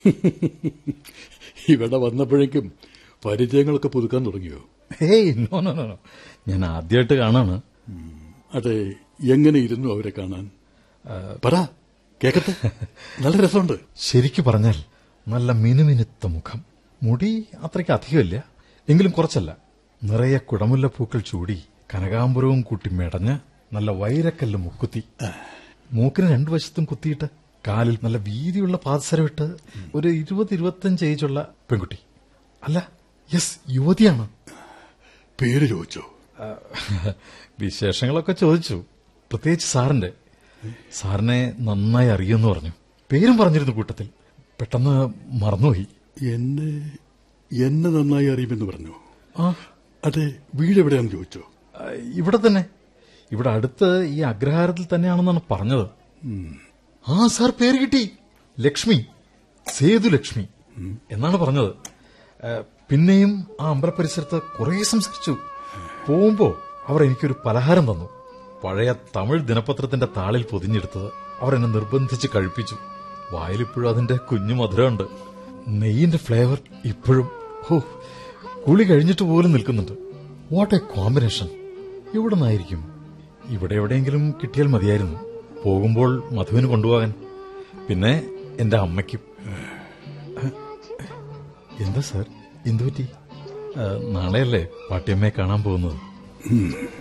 ഇവിടെ വന്നപ്പോഴേക്കും പരിചയങ്ങളൊക്കെ പുതുക്കാൻ തുടങ്ങിയോ hey no no no no. ഞാൻ ആദ്യമായിട്ട് കാണാണ് അതെ എങ്ങനെ ഇരുന്നു അവരെ കാണാൻ പറ കേക്കട്ടെ നല്ല രസമുണ്ട് ശരിക്കു പറഞ്ഞാൽ നല്ല മിനുമിനുത്ത മുഖം മുടി അത്രയ്ക്ക് അധികമില്ല എങ്കിലും കുറച്ചല്ല നിറയെ കുടമുല്ലപ്പൂക്കൾ ചൂടി കനകാംബരവും കൂട്ടി മെടഞ്ഞ് നല്ല വൈരക്കല്ല് മുക്കുത്തി മൂക്കിന് രണ്ടു വശത്തും കുത്തിയിട്ട് കാലിൽ നല്ല വീതിയുള്ള പാദസരമിട്ട് ഒരു ഇരുപത് ഇരുപത്തിയഞ്ച് ഏജുള്ള പെൺകുട്ടി അല്ല യെസ് യുവതിയാണ് പേര് ചോദിച്ചോ ആ, വിശേഷങ്ങളൊക്കെ ചോദിച്ചു പ്രത്യേകിച്ച് സാറിന്റെ സാറിനെ നന്നായി അറിയുമെന്ന് പറഞ്ഞു പേരും പറഞ്ഞിരുന്നു കൂട്ടത്തിൽ പെട്ടെന്ന് മറന്നുപോയി എന്നെ എന്നെ നന്നായി അറിയുമെന്ന് പറഞ്ഞു ആ അതെ വീടെവിടെയാണെന്ന് ചോദിച്ചോ ആ, ഇവിടെ തന്നെ ഇവിടെ അടുത്ത് ഈ അഗ്രഹാരത്തിൽ തന്നെയാണെന്നാണ് പറഞ്ഞത് ആ സാർ പേര് കിട്ടി ലക്ഷ്മി സേതു ലക്ഷ്മി എന്നാണ് പറഞ്ഞത് ആ, പിന്നെയും ആ അമ്പലപരിസരത്ത് കുറേ സംസാരിച്ചു പോകുമ്പോ അവർ എനിക്കൊരു പലഹാരം തന്നു പഴയ തമിഴ് ദിനപത്രത്തിന്റെ താളിൽ പൊതിഞ്ഞെടുത്തത് അവർ എന്നെ നിർബന്ധിച്ച് കഴിപ്പിച്ചു വായിലിപ്പോഴും അതിന്റെ കുഞ്ഞു മധുരമുണ്ട് നെയ്യിന്റെ ഫ്ലേവർ ഇപ്പോഴും ഹോ കുളി കഴിഞ്ഞിട്ട് പോലും നിൽക്കുന്നുണ്ട് വാട്ട് എ കോമ്പിനേഷൻ എവിടെ നിന്നായിരിക്കും ഇവിടെ എവിടെയെങ്കിലും കിട്ടിയാൽ മതിയായിരുന്നു പോകുമ്പോൾ മധുവിന് കൊണ്ടുപോകാൻ പിന്നെ എന്റെ അമ്മയ്ക്കും എന്താ സാർ എന്തു പറ്റി ആ, നാളെയല്ലേ പാട്ടിയമ്മയെ കാണാൻ പോകുന്നത്